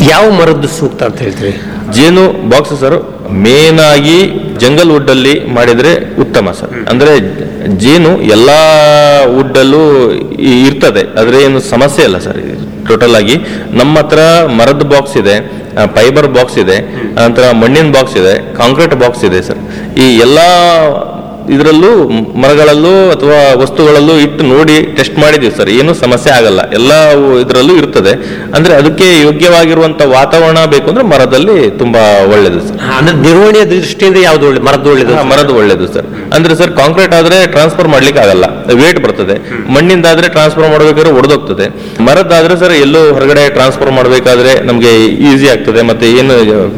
ಯಾವ ಮರದ್ದು ಸೂಕ್ತ ಅಂತ ಹೇಳ್ತೀರಿ ಜೇನು ಬಾಕ್ಸ್ ಸರ್ ಮೇನ್ ಆಗಿ ಜಂಗಲ್ ವುಡ್ ಅಲ್ಲಿ ಮಾಡಿದ್ರೆ ಉತ್ತಮ ಸರ್ ಅಂದ್ರೆ ಜೇನು ಎಲ್ಲಾ ವುಡ್ ಅಲ್ಲೂ ಇ- ಇರ್ತದೆ ಆದ್ರೆ ಏನು ಸಮಸ್ಯೆ ಇಲ್ಲ ಸರ್ ಟೋಟಲ್ ಆಗಿ ನಮ್ಮ ಹತ್ರ ಮರದ ಬಾಕ್ಸ್ ಇದೆ ಫೈಬರ್ ಬಾಕ್ಸ್ ಇದೆ ನಂತರ ಮಣ್ಣಿನ ಬಾಕ್ಸ್ ಇದೆ ಕಾಂಕ್ರೀಟ್ ಬಾಕ್ಸ್ ಇದೆ ಸರ್ ಈ ಎಲ್ಲಾ ಇದರಲ್ಲೂ ಮರಗಳಲ್ಲೂ ಅಥವಾ ವಸ್ತುಗಳಲ್ಲೂ ಇಟ್ಟು ನೋಡಿ ಟೆಸ್ಟ್ ಮಾಡಿದೀವಿ ಸರ್ ಏನು ಸಮಸ್ಯೆ ಆಗಲ್ಲ ಎಲ್ಲ ಇದರಲ್ಲೂ ಇರ್ತದೆ ಅಂದ್ರೆ ಅದಕ್ಕೆ ಯೋಗ್ಯವಾಗಿರುವಂತ ವಾತಾವರಣ ಬೇಕು ಅಂದ್ರೆ ಮರದಲ್ಲಿ ತುಂಬಾ ಒಳ್ಳೇದು ಸರ್ ಅಂದ್ರೆ ನಿರ್ವಹಣೆಯ ದೃಷ್ಟಿಯಿಂದ ಯಾವ್ದು ಒಳ್ಳೆ ಮರದ್ದು ಒಳ್ಳೇದು ಹಾ, ಮರದ್ದು ಒಳ್ಳೇದು ಸರ್ ಅಂದ್ರೆ ಸರ್ ಕಾಂಕ್ರೀಟ್ ಆದ್ರೆ ಟ್ರಾನ್ಸ್ಫರ್ ಮಾಡ್ಲಿಕ್ಕೆ ಆಗಲ್ಲ ವೇಟ್ ಬರ್ತದೆ ಮಣ್ಣಿಂದ ಆದ್ರೆ ಟ್ರಾನ್ಸ್ಫರ್ ಮಾಡ್ಬೇಕಾದ್ರೆ ಒಡೆದೋಗ್ತದೆ ಮರದ್ದಾದ್ರೆ ಸರ್ ಎಲ್ಲೋ ಹೊರಗಡೆ ಟ್ರಾನ್ಸ್ಫರ್ ಮಾಡ್ಬೇಕಾದ್ರೆ ನಮ್ಗೆ ಈಸಿ ಆಗ್ತದೆ ಮತ್ತೆ ಏನು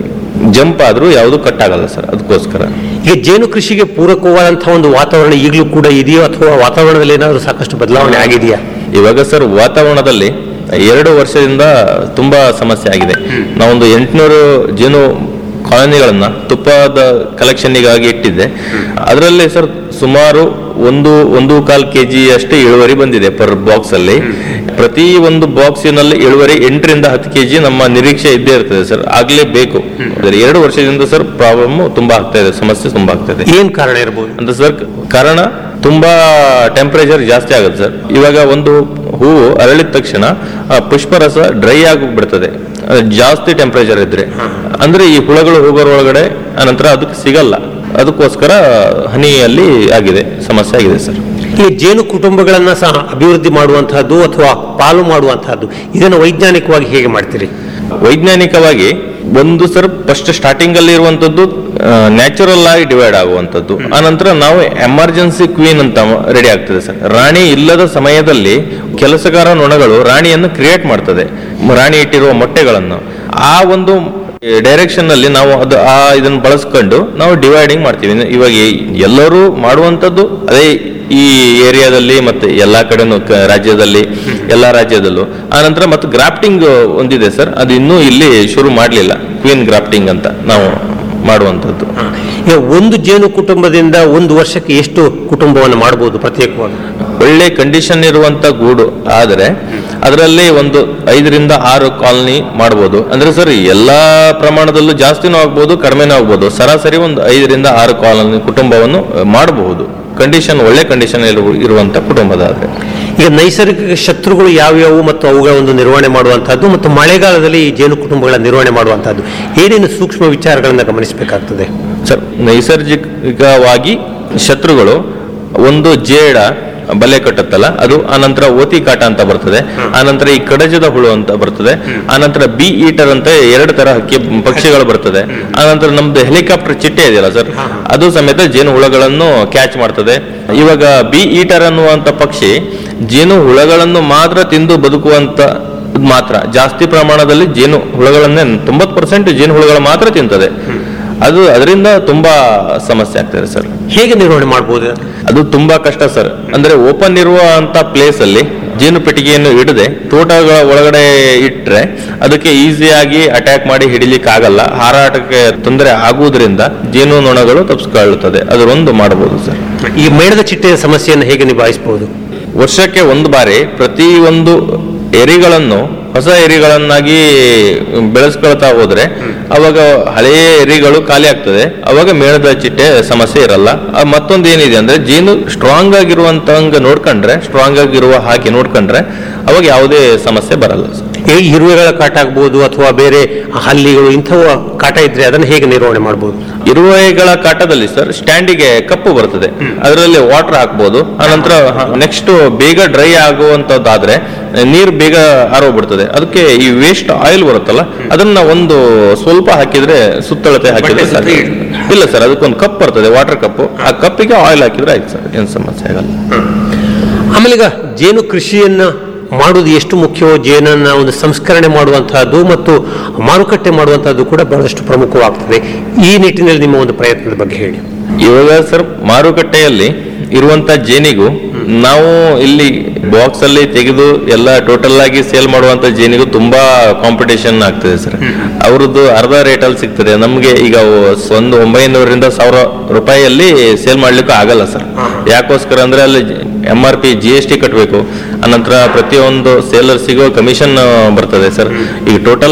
ಜಂಪ್ ಆದ್ರೂ ಯಾವುದು ಕಟ್ ಆಗಲ್ಲ ಸರ್ ಅದಕ್ಕೋಸ್ಕರ ಈಗ ಜೇನು ಕೃಷಿಗೆ ಪೂರಕವಾದಂತಹ ಒಂದು ವಾತಾವರಣ ಈಗಲೂ ಕೂಡ ಇದೆಯೋ ಅಥವಾ ವಾತಾವರಣದಲ್ಲಿ ಏನಾದರೂ ಸಾಕಷ್ಟು ಬದಲಾವಣೆ ಆಗಿದೆಯಾ ಇವಾಗ ಸರ್ ವಾತಾವರಣದಲ್ಲಿ ಎರಡು ವರ್ಷದಿಂದ ತುಂಬಾ ಸಮಸ್ಯೆ ಆಗಿದೆ ನಾವೊಂದು ಎಂಟುನೂರು ಜೇನು ಕಾಲನಿಗಳನ್ನ ತುಪ್ಪದ ಕಲೆಕ್ಷನ್ನಿಗಾಗಿ ಇಟ್ಟಿದ್ದೆ ಅದರಲ್ಲಿ ಸರ್ ಸುಮಾರು ಒಂದು ಒಂದು ಕಾಲ್ ಕೆ ಜಿ ಅಷ್ಟೇ ಇಳುವರಿ ಬಂದಿದೆ ಪರ್ ಬಾಕ್ಸ್ ಅಲ್ಲಿ ಪ್ರತಿ ಒಂದು ಬಾಕ್ಸಿನಲ್ಲಿ ಇಳುವರಿ ಎಂಟರಿಂದ ಹತ್ತು ಕೆ ಜಿ ನಮ್ಮ ನಿರೀಕ್ಷೆ ಇದ್ದೇ ಇರ್ತದೆ ಸರ್ ಆಗ್ಲೇಬೇಕು ಆದರೆ ಎರಡು ವರ್ಷದಿಂದ ಸರ್ ಪ್ರಾಬ್ಲಮ್ ತುಂಬಾ ಆಗ್ತಾ ಇದೆ ಸಮಸ್ಯೆ ತುಂಬಾ ಆಗ್ತಾ ಇದೆ ಏನ್ ಕಾರಣ ಇರಬಹುದು ಅಂತ ಸರ್ ಕಾರಣ ತುಂಬಾ ಟೆಂಪರೇಚರ್ ಜಾಸ್ತಿ ಆಗುತ್ತೆ ಸರ್ ಇವಾಗ ಒಂದು ಹೂವು ಅರಳಿದ ತಕ್ಷಣ ಆ ಪುಷ್ಪರಸ ಡ್ರೈ ಆಗಿ ಬಿಡ್ತದೆ ಅದು ಜಾಸ್ತಿ ಟೆಂಪರೇಚರ್ ಇದ್ರೆ ಅಂದ್ರೆ ಈ ಹುಳಗಳು ಹೋಗೋರ ಒಳಗಡೆ ಆನಂತರ ಅದಕ್ಕೆ ಸಿಗಲ್ಲ ಅದಕ್ಕೋಸ್ಕರ ಹನಿಯಲ್ಲಿ ಆಗಿದೆ ಸಮಸ್ಯೆ ಆಗಿದೆ ಸರ್ ಈ ಜೇನು ಕುಟುಂಬಗಳನ್ನ ಸಹ ಅಭಿವೃದ್ಧಿ ಮಾಡುವಂತಹದ್ದು ಅಥವಾ ಪಾಲು ಮಾಡುವಂತಹದ್ದು ಇದನ್ನು ವೈಜ್ಞಾನಿಕವಾಗಿ ಹೇಗೆ ಮಾಡ್ತೀರಿ ವೈಜ್ಞಾನಿಕವಾಗಿ ಒಂದು ಸರ್ ಫಸ್ಟ್ ಸ್ಟಾರ್ಟಿಂಗ್ ಅಲ್ಲಿ ಇರುವಂತದ್ದು ನ್ಯಾಚುರಲ್ ಆಗಿ ಡಿವೈಡ್ ಆಗುವಂತದ್ದು ಆನಂತರ ನಾವು ಎಮರ್ಜೆನ್ಸಿ ಕ್ವೀನ್ ಅಂತ ರೆಡಿ ಆಗ್ತದೆ ಸರ್ ರಾಣಿ ಇಲ್ಲದ ಸಮಯದಲ್ಲಿ ಕೆಲಸಗಾರ ನೊಣಗಳು ರಾಣಿಯನ್ನು ಕ್ರಿಯೇಟ್ ಮಾಡ್ತದೆ ಮ- ರಾಣಿ ಇಟ್ಟಿರುವ ಮೊಟ್ಟೆಗಳನ್ನು ಆ ಒಂದು ಡೈರೆಕ್ಷನ್ ಅಲ್ಲಿ ನಾವು ಅದು ಆ ಇದನ್ನು ಬಳಸ್ಕೊಂಡು ನಾವು ಡಿವೈಡಿಂಗ್ ಮಾಡ್ತೀವಿ ಇವಾಗ ಈ- ಎಲ್ಲರೂ ಮಾಡುವಂತದ್ದು ಅದೇ ಈ ಏರಿಯಾದಲ್ಲಿ ಮತ್ತೆ ಎಲ್ಲಾ ಕಡೆನೂ ಕ- ರಾಜ್ಯದಲ್ಲಿ ಎಲ್ಲಾ ರಾಜ್ಯದಲ್ಲೂ ಆನಂತರ ಮತ್ತು ಗ್ರಾಫ್ಟಿಂಗ್ ಒಂದಿದೆ ಸರ್ ಅದು ಇನ್ನೂ ಇಲ್ಲಿ ಶುರು ಮಾಡಲಿಲ್ಲ ಕ್ವೀನ್ ಗ್ರಾಫ್ಟಿಂಗ್ ಅಂತ ನಾವು ಮಾಡುವಂಥದ್ದು ಈಗ ಒಂದು ಜೇನು ಕುಟುಂಬದಿಂದ ಒಂದು ವರ್ಷಕ್ಕೆ ಎಷ್ಟು ಕುಟುಂಬವನ್ನು ಮಾಡಬಹುದು ಪ್ರತ್ಯೇಕವಾಗಿ ಒಳ್ಳೆ ಕಂಡೀಷನ್ ಇರುವಂತ ಗೂಡು ಆದರೆ ಅದರಲ್ಲಿ ಒಂದು ಐದರಿಂದ ಆರು ಕಾಲನಿ ಮಾಡ್ಬೋದು ಅಂದ್ರೆ ಸರ್ ಎಲ್ಲಾ ಪ್ರಮಾಣದಲ್ಲೂ ಜಾಸ್ತಿನೂ ಆಗ್ಬೋದು ಕಡಿಮೆನೂ ಆಗ್ಬೋದು ಸರಾಸರಿ ಒಂದು ಐದರಿಂದ ಆರು ಕಾಲನಿ ಕುಟುಂಬವನ್ನು ಮಾಡಬಹುದು ಕಂಡೀಷನ್ ಒಳ್ಳೆ ಕಂಡೀಷನ್ ಇರುವಂತ ಕುಟುಂಬದಾದ್ರೆ ಈಗ ನೈಸರ್ಗಿಕ ಶತ್ರುಗಳು ಯಾವ್ಯಾವು ಮತ್ತು ಅವುಗಳ ಒಂದು ನಿರ್ವಹಣೆ ಮಾಡುವಂತಹದ್ದು ಮತ್ತು ಮಳೆಗಾಲದಲ್ಲಿ ಈ ಜೇನು ಕುಟುಂಬಗಳ ನಿರ್ವಹಣೆ ಮಾಡುವಂತಹದ್ದು ಏನೇನು ಸೂಕ್ಷ್ಮ ವಿಚಾರಗಳನ್ನು ಗಮನಿಸಬೇಕಾಗ್ತದೆ ಸರ್ ನೈಸರ್ಗಿಕವಾಗಿ ಶತ್ರುಗಳು ಒಂದು ಜೇಡ ಬಲೆ ಕಟ್ಟುತ್ತಲ್ಲ ಅದು ಆನಂತರ ಓತಿ ಕಾಟ ಅಂತ ಬರ್ತದೆ ಆನಂತರ ಈ ಕಡಜದ ಹುಳು ಅಂತ ಬರ್ತದೆ ಆನಂತರ ಬಿ ಈಟರ್ ಅಂತ ಎರಡು ತರ ಹಕ್ಕಿ ಪಕ್ಷಿಗಳು ಬರ್ತದೆ ಆನಂತರ ನಮ್ದು ಹೆಲಿಕಾಪ್ಟರ್ ಚಿಟ್ಟೆ ಇದೆಯಲ್ಲ ಸರ್ ಅದು ಸಮೇತ ಜೇನು ಹುಳಗಳನ್ನು ಕ್ಯಾಚ್ ಮಾಡ್ತದೆ ಇವಾಗ ಬಿ ಈಟರ್ ಅನ್ನುವಂತ ಪಕ್ಷಿ ಜೇನು ಹುಳಗಳನ್ನು ಮಾತ್ರ ತಿಂದು ಬದುಕುವಂತ ಇದ್ ಮಾತ್ರ ಜಾಸ್ತಿ ಪ್ರಮಾಣದಲ್ಲಿ ಜೇನು ಹುಳಗಳನ್ನೇ ತೊಂಬತ್ತು ಪರ್ಸೆಂಟ್ ಜೇನು ಹುಳುಗಳು ಮಾತ್ರ ತಿಂತದೆ ಅದು ಅದರಿಂದ ತುಂಬಾ ಸಮಸ್ಯೆ ಆಗ್ತದೆ ಸರ್ ಹೇಗೆ ನಿರ್ವಹಣೆ ಮಾಡಬಹುದು ಅದು ತುಂಬಾ ಕಷ್ಟ ಸರ್ ಅಂದ್ರೆ ಓಪನ್ ಇರುವಂತ ಪ್ಲೇಸ್ ಅಲ್ಲಿ ಜೇನು ಪೆಟ್ಟಿಗೆಯನ್ನು ಇಡದೆ ತೋಟಗಳ ಒಳಗಡೆ ಇಟ್ರೆ ಅದಕ್ಕೆ ಈಸಿಯಾಗಿ ಅಟ್ಯಾಕ್ ಮಾಡಿ ಹಿಡಿಲಿಕ್ಕೆ ಆಗಲ್ಲ ಹಾರಾಟಕ್ಕೆ ತೊಂದರೆ ಆಗುವುದರಿಂದ ಜೇನು ನೊಣಗಳು ತಪ್ಪಿಸ್ಕೊಳ್ಳುತ್ತದೆ ಅದರೊಂದು ಮಾಡಬಹುದು ಸರ್ ಈ ಮೇಣದ ಚಿಟ್ಟೆಯ ಸಮಸ್ಯೆಯನ್ನು ಹೇಗೆ ನಿಭಾಯಿಸಬಹುದು ವರ್ಷಕ್ಕೆ ಒಂದು ಬಾರಿ ಪ್ರತಿ ಒಂದು ಎರಿಗಳನ್ನು ಹೊಸ ಎರಿಗಳನ್ನಾಗಿ ಬೆಳೆಸ್ಕೊಳ್ತಾ ಹೋದ್ರೆ ಅವಾಗ ಹಳೆಯ ಎರಿಗಳು ಖಾಲಿ ಆಗ್ತದೆ ಅವಾಗ ಮೇಣದ ಚಿಟ್ಟೆ ಸಮಸ್ಯೆ ಇರಲ್ಲ ಆ ಮತ್ತೊಂದು ಏನಿದೆ ಅಂದ್ರೆ ಜೇನು ಸ್ಟ್ರಾಂಗ್ ಆಗಿರುವಂತಂಗ ನೋಡ್ಕೊಂಡ್ರೆ ಸ್ಟ್ರಾಂಗ್ ಆಗಿರುವ ಹಾಗೆ ನೋಡ್ಕೊಂಡ್ರೆ ಅವಾಗ ಯಾವುದೇ ಸಮಸ್ಯೆ ಬರಲ್ಲ ಈ ಇರುವೆಗಳ ಕಾಟ ಆಗ್ಬೋದು ಅಥವಾ ಬೇರೆ ಹಲ್ಲಿಗಳು ಇಂಥವು ಕಾಟ ಇದ್ರೆ ಅದನ್ನು ಹೇಗೆ ನಿರ್ವಹಣೆ ಮಾಡಬಹುದು ಇರುವೆಗಳ ಕಾಟದಲ್ಲಿ ಸರ್ ಸ್ಟ್ಯಾಂಡಿಗೆ ಕಪ್ಪು ಬರ್ತದೆ ಅದರಲ್ಲಿ ವಾಟರ್ ಹಾಕ್ಬೋದು ಆನಂತರ ನೆಕ್ಸ್ಟ್ ಬೇಗ ಡ್ರೈ ಆಗುವಂತದ್ದಾದ್ರೆ ನೀರು ಬೇಗ ಆರೋಗ್ಬಿಡ್ತದೆ ಅದಕ್ಕೆ ಈ ವೇಸ್ಟ್ ಆಯಿಲ್ ಬರುತ್ತಲ್ಲ ಅದನ್ನ ಒಂದು ಸ್ವಲ್ಪ ಹಾಕಿದ್ರೆ ಸುತ್ತಳತೆ ಹಾಕಿದ್ರೆ ಸಾಕು. ಇಲ್ಲ ಸರ್ ಅದಕ್ಕೊಂದು ಕಪ್ ಬರ್ತದೆ ವಾಟರ್ ಕಪ್ ಆ ಕಪ್ಪಿಗೆ ಆಯಿಲ್ ಹಾಕಿದ್ರೆ ಆಯ್ತು ಸರ್ ಏನು ಸಮಸ್ಯೆ ಆಗಲ್ಲ ಆಮೇಲೆ ಈಗ ಜೇನು ಕೃಷಿಯನ್ನ ಮಾಡುವುದು ಎಷ್ಟು ಮುಖ್ಯವೋ ಜೇನನ್ನ ಒಂದು ಸಂಸ್ಕರಣೆ ಮಾಡುವಂತಹದ್ದು ಮತ್ತು ಮಾರುಕಟ್ಟೆ ಮಾಡುವಂತಹದ್ದು ಕೂಡ ಬಹಳಷ್ಟು ಪ್ರಮುಖವಾಗ್ತದೆ ಈ ನಿಟ್ಟಿನಲ್ಲಿ ನಿಮ್ಮ ಒಂದು ಪ್ರಯತ್ನದ ಬಗ್ಗೆ ಹೇಳಿ ಇವಾಗ ಸರ್ ಮಾರುಕಟ್ಟೆಯಲ್ಲಿ ಇರುವಂತ ಜೇನಿಗೂ ನಾವು ಇಲ್ಲಿ ಬಾಕ್ಸ್ ಅಲ್ಲಿ ತೆಗೆದು ಎಲ್ಲ ಟೋಟಲ್ ಆಗಿ ಸೇಲ್ ಮಾಡುವಂತ ಜೇನಿಗೂ ತುಂಬಾ ಕಾಂಪಿಟೇಷನ್ ಆಗ್ತದೆ ಸರ್ ಅವ್ರದ್ದು ಅರ್ಧ ರೇಟ್ ಅಲ್ಲಿ ಸಿಗ್ತದೆ ನಮ್ಗೆ ಈಗ ಒಂದು ಒಂಬೈನೂರರಿಂದ ಸಾವಿರ ರೂಪಾಯಿಯಲ್ಲಿ ಸೇಲ್ ಮಾಡ್ಲಿಕ್ಕೂ ಆಗಲ್ಲ ಸರ್ ಯಾಕೋಸ್ಕರ ಅಂದ್ರೆ ಅಲ್ಲಿ M R P G S T ಕಟ್ಟಬೇಕು ಅನಂತರ ಪ್ರತಿಯೊಂದು ಸೇಲರ್ಸಿಗೂ ಕಮಿಷನ್ ಬರ್ತದೆ ಸರ್ ಈಗ ಟೋಟಲ್